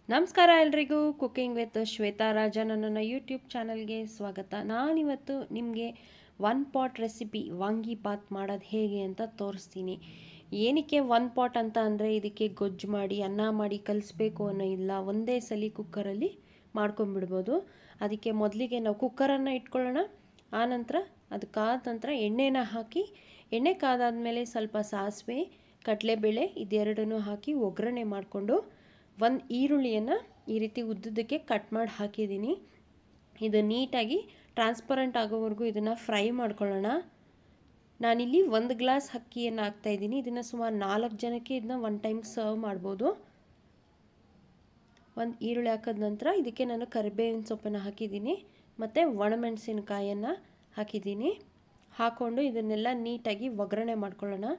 ನಮಸ್ಕಾರ ಎಲ್ರಿಗೂ cooking with Shweta ರಾಜ ನನ್ನ ಯೂಟ್ಯೂಬ್ ಚಾನಲ್ಗೆ ಸ್ವಾಗತ ನಾನಿವತ್ತು ನಿಮಗೆ one pot recipe vangi bath ಮಾಡೋದು ಹೇಗೆ ಅಂತ ತೋರಿಸ್ತೀನಿ ಏನಕ್ಕೆ ಒನ್ ಪಾಟ್ ಅಂತ ಅಂದರೆ ಇದಕ್ಕೆ ಗೊಜ್ಜು ಮಾಡಿ ಅನ್ನ ಮಾಡಿ ಕಲಿಸ್ಬೇಕು ಅನ್ನೋ ಇಲ್ಲ ಒಂದೇ ಸಲ ಕುಕ್ಕರಲ್ಲಿ ಮಾಡ್ಕೊಂಬಿಡ್ಬೋದು ಅದಕ್ಕೆ ಮೊದಲಿಗೆ ನಾವು ಕುಕ್ಕರನ್ನು ಇಟ್ಕೊಳ್ಳೋಣ ಆನಂತರ ಅದು ಕಾದ ನಂತರ ಎಣ್ಣೆನ ಹಾಕಿ ಎಣ್ಣೆ ಕಾದಾದಮೇಲೆ ಸ್ವಲ್ಪ ಸಾಸಿವೆ ಕಡಲೆಬೇಳೆ ಇದೆರಡನ್ನೂ ಹಾಕಿ ಒಗ್ಗರಣೆ ಮಾಡಿಕೊಂಡು ಒಂದು ಈರುಳ್ಳಿಯನ್ನು ಈ ರೀತಿ ಉದ್ದುದಕ್ಕೆ ಕಟ್ ಮಾಡಿ ಹಾಕಿದ್ದೀನಿ ಇದು ನೀಟಾಗಿ ಟ್ರಾನ್ಸ್ಪರೆಂಟ್ ಆಗೋವರೆಗೂ ಇದನ್ನು ಫ್ರೈ ಮಾಡ್ಕೊಳ್ಳೋಣ ನಾನಿಲ್ಲಿ ಒಂದು ಗ್ಲಾಸ್ ಅಕ್ಕಿಯನ್ನು ಹಾಕ್ತಾಯಿದ್ದೀನಿ ಇದನ್ನು ಸುಮಾರು ನಾಲ್ಕು ಜನಕ್ಕೆ ಇದನ್ನ ಒನ್ ಟೈಮ್ ಸರ್ವ್ ಮಾಡ್ಬೋದು ಒಂದು ಈರುಳ್ಳಿ ಹಾಕಿದ ನಂತರ ಇದಕ್ಕೆ ನಾನು ಕರಿಬೇವಿನ ಸೊಪ್ಪನ್ನು ಹಾಕಿದ್ದೀನಿ ಮತ್ತು ಒಣಮೆಣಸಿನಕಾಯನ್ನು ಹಾಕಿದ್ದೀನಿ ಹಾಕ್ಕೊಂಡು ಇದನ್ನೆಲ್ಲ ನೀಟಾಗಿ ಒಗ್ಗರಣೆ ಮಾಡ್ಕೊಳ್ಳೋಣ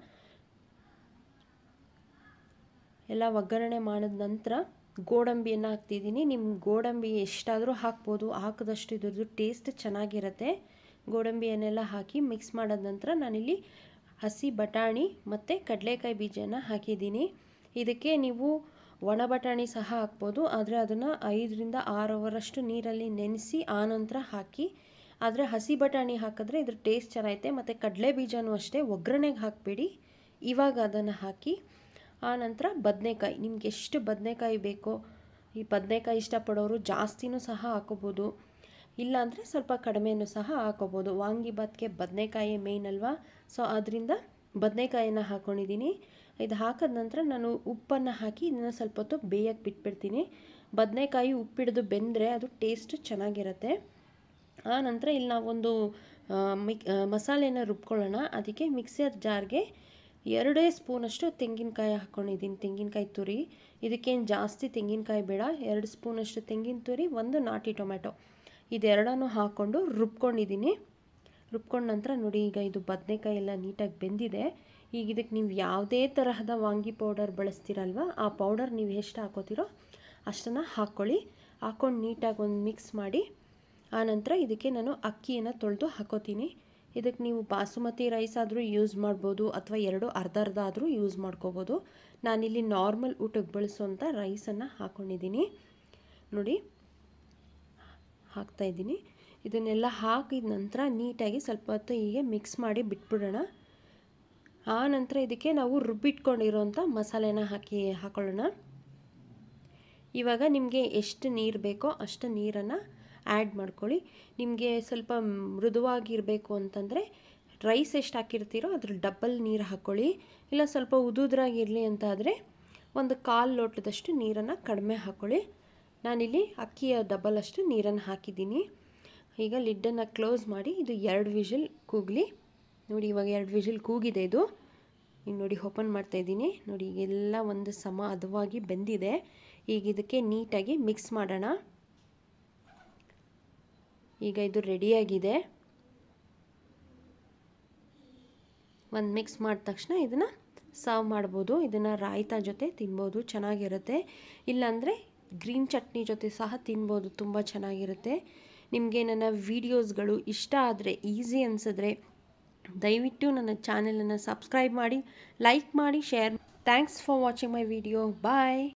ಎಲ್ಲ ಒಗ್ಗರಣೆ ಮಾಡಿದ ನಂತರ ಗೋಡಂಬಿಯನ್ನು ಹಾಕ್ತಿದ್ದೀನಿ ನಿಮ್ಮ ಗೋಡಂಬಿ ಎಷ್ಟಾದರೂ ಹಾಕ್ಬೋದು ಹಾಕಿದಷ್ಟು ಇದ್ರದ್ದು ಟೇಸ್ಟ್ ಚೆನ್ನಾಗಿರುತ್ತೆ ಗೋಡಂಬಿಯನ್ನೆಲ್ಲ ಹಾಕಿ ಮಿಕ್ಸ್ ಮಾಡಿದ ನಂತರ ನಾನಿಲ್ಲಿ ಹಸಿ ಬಟಾಣಿ ಮತ್ತು ಕಡಲೆಕಾಯಿ ಬೀಜನ ಹಾಕಿದ್ದೀನಿ ಇದಕ್ಕೆ ನೀವು ಒಣ ಬಟಾಣಿ ಸಹ ಹಾಕ್ಬೋದು ಆದರೆ ಅದನ್ನು ಐದರಿಂದ ಆರು ಅವರಷ್ಟು ನೀರಲ್ಲಿ ನೆನೆಸಿ ಆನಂತರ ಹಾಕಿ ಆದರೆ ಹಸಿ ಬಟಾಣಿ ಹಾಕಿದ್ರೆ ಇದ್ರ ಟೇಸ್ಟ್ ಚೆನ್ನಾಗೈತೆ ಮತ್ತು ಕಡಲೆ ಬೀಜನೂ ಅಷ್ಟೇ ಒಗ್ಗರಣೆಗೆ ಹಾಕಬೇಡಿ ಇವಾಗ ಅದನ್ನು ಹಾಕಿ ಆ ನಂತರ ಬದನೆಕಾಯಿ ನಿಮ್ಗೆ ಎಷ್ಟು ಬದನೆಕಾಯಿ ಬೇಕೋ ಈ ಬದನೆಕಾಯಿ ಇಷ್ಟಪಡೋರು ಜಾಸ್ತಿನೂ ಸಹ ಹಾಕೋಬೋದು ಇಲ್ಲಾಂದರೆ ಸ್ವಲ್ಪ ಕಡಿಮೆನೂ ಸಹ ಹಾಕೋಬೋದು ವಾಂಗಿಬಾತ್ಗೆ ಬದನೆಕಾಯಿ ಮೇಯ್ನ್ ಅಲ್ವಾ ಸೊ ಅದರಿಂದ ಬದನೆಕಾಯಿನ ಹಾಕ್ಕೊಂಡಿದ್ದೀನಿ ಇದು ಹಾಕಿದ ನಂತರ ನಾನು ಉಪ್ಪನ್ನು ಹಾಕಿ ಇದನ್ನು ಸ್ವಲ್ಪ ಹೊತ್ತು ಬೇಯಕ್ಕೆ ಬಿಟ್ಬಿಡ್ತೀನಿ ಬದನೆಕಾಯಿ ಉಪ್ಪಿಡಿದು ಬೆಂದರೆ ಅದು ಟೇಸ್ಟ್ ಚೆನ್ನಾಗಿರುತ್ತೆ ಆ ನಂತರ ಇಲ್ಲಿ ನಾವೊಂದು ಮಿಕ್ ಮಸಾಲೆನ ರುಬ್ಕೊಳ್ಳೋಣ ಅದಕ್ಕೆ ಮಿಕ್ಸರ್ ಜಾರ್ಗೆ ಎರಡೇ ಸ್ಪೂನಷ್ಟು ತೆಂಗಿನಕಾಯಿ ಹಾಕ್ಕೊಂಡಿದ್ದೀನಿ ತೆಂಗಿನಕಾಯಿ ತುರಿ ಇದಕ್ಕೇನು ಜಾಸ್ತಿ ತೆಂಗಿನಕಾಯಿ ಬೇಡ ಎರಡು ಸ್ಪೂನಷ್ಟು ತೆಂಗಿನ ತುರಿ ಒಂದು ನಾಟಿ ಟೊಮೆಟೊ ಇದೆರಡನ್ನೂ ಹಾಕ್ಕೊಂಡು ರುಬ್ಕೊಂಡಿದ್ದೀನಿ ರುಬ್ಕೊಂಡ ನಂತರ ನೋಡಿ ಈಗ ಇದು ಬದನೆಕಾಯಿ ಎಲ್ಲ ನೀಟಾಗಿ ಬೆಂದಿದೆ ಈಗ ಇದಕ್ಕೆ ನೀವು ಯಾವುದೇ ತರಹದ ವಾಂಗಿ ಪೌಡರ್ ಬಳಸ್ತೀರಲ್ವ ಆ ಪೌಡರ್ ನೀವು ಎಷ್ಟು ಹಾಕೋತೀರೋ ಅಷ್ಟನ್ನು ಹಾಕ್ಕೊಳ್ಳಿ ಹಾಕ್ಕೊಂಡು ನೀಟಾಗಿ ಒಂದು ಮಿಕ್ಸ್ ಮಾಡಿ ಆನಂತರ ಇದಕ್ಕೆ ನಾನು ಅಕ್ಕಿಯನ್ನು ತೊಳೆದು ಹಾಕೋತೀನಿ ಇದಕ್ಕೆ ನೀವು ಬಾಸುಮತಿ ರೈಸ್ ಆದರೂ ಯೂಸ್ ಮಾಡ್ಬೋದು ಅಥವಾ ಎರಡು ಅರ್ಧ ಅರ್ಧ ಆದರೂ ಯೂಸ್ ಮಾಡ್ಕೋಬೋದು ನಾನಿಲ್ಲಿ ನಾರ್ಮಲ್ ಊಟಕ್ಕೆ ಬಳಸುವಂಥ ರೈಸನ್ನು ಹಾಕ್ಕೊಂಡಿದ್ದೀನಿ ನೋಡಿ ಹಾಕ್ತಾಯಿದ್ದೀನಿ ಇದನ್ನೆಲ್ಲ ಹಾಕಿದ ನಂತರ ನೀಟಾಗಿ ಸ್ವಲ್ಪ ಹೊತ್ತು ಹೀಗೆ ಮಿಕ್ಸ್ ಮಾಡಿ ಬಿಟ್ಬಿಡೋಣ ಆ ನಂತರ ಇದಕ್ಕೆ ನಾವು ರುಬ್ಬಿಟ್ಕೊಂಡಿರೋಂಥ ಮಸಾಲೆನ ಹಾಕಿ ಹಾಕೊಳ್ಳೋಣ ಇವಾಗ ನಿಮಗೆ ಎಷ್ಟು ನೀರು ಬೇಕೋ ಅಷ್ಟು ನೀರನ್ನು ಆ್ಯಡ್ ಮಾಡ್ಕೊಳ್ಳಿ ನಿಮಗೆ ಸ್ವಲ್ಪ ಮೃದುವಾಗಿರಬೇಕು ಅಂತಂದರೆ ರೈಸ್ ಎಷ್ಟು ಹಾಕಿರ್ತೀರೋ ಅದ್ರ ಡಬ್ಬಲ್ ನೀರು ಹಾಕ್ಕೊಳ್ಳಿ ಇಲ್ಲ ಸ್ವಲ್ಪ ಉದುದ್ರಾಗಿರಲಿ ಅಂತ ಆದರೆ ಒಂದು ಕಾಲು ಲೋಟದಷ್ಟು ನೀರನ್ನು ಕಡಿಮೆ ಹಾಕ್ಕೊಳ್ಳಿ ನಾನಿಲ್ಲಿ ಅಕ್ಕಿಯ ಡಬಲ್ ಅಷ್ಟು ನೀರನ್ನು ಹಾಕಿದ್ದೀನಿ ಈಗ ಲಿಡ್ಡನ್ನು ಕ್ಲೋಸ್ ಮಾಡಿ ಇದು ಎರಡು ವಿಷಲ್ ಕೂಗಲಿ ನೋಡಿ ಇವಾಗ ಎರಡು ವಿಷಲ್ ಕೂಗಿದೆ ಇದು ಈಗ ನೋಡಿ ಓಪನ್ ಮಾಡ್ತಾಯಿದ್ದೀನಿ ನೋಡಿ ಈಗೆಲ್ಲ ಒಂದು ಸಮ ಹದವಾಗಿ ಬೆಂದಿದೆ ಈಗ ಇದಕ್ಕೆ ನೀಟಾಗಿ ಮಿಕ್ಸ್ ಮಾಡೋಣ ಈಗ ಇದು ರೆಡಿಯಾಗಿದೆ ಒಂದು ಮಿಕ್ಸ್ ಮಾಡಿದ ತಕ್ಷಣ ಇದನ್ನು ಸರ್ವ್ ಮಾಡ್ಬೋದು ಇದನ್ನು ರಾಯ್ತಾ ಜೊತೆ ತಿನ್ಬೋದು ಚೆನ್ನಾಗಿರುತ್ತೆ ಇಲ್ಲಾಂದರೆ ಗ್ರೀನ್ ಚಟ್ನಿ ಜೊತೆ ಸಹ ತಿನ್ಬೋದು ತುಂಬ ಚೆನ್ನಾಗಿರುತ್ತೆ ನಿಮಗೆ ನನ್ನ ವೀಡಿಯೋಸ್ಗಳು ಇಷ್ಟ ಆದರೆ ಈಸಿ ಅನಿಸಿದ್ರೆ ದಯವಿಟ್ಟು ನನ್ನ ಚಾನೆಲನ್ನು ಸಬ್ಸ್ಕ್ರೈಬ್ ಮಾಡಿ ಲೈಕ್ ಮಾಡಿ share thanks for watching my video bye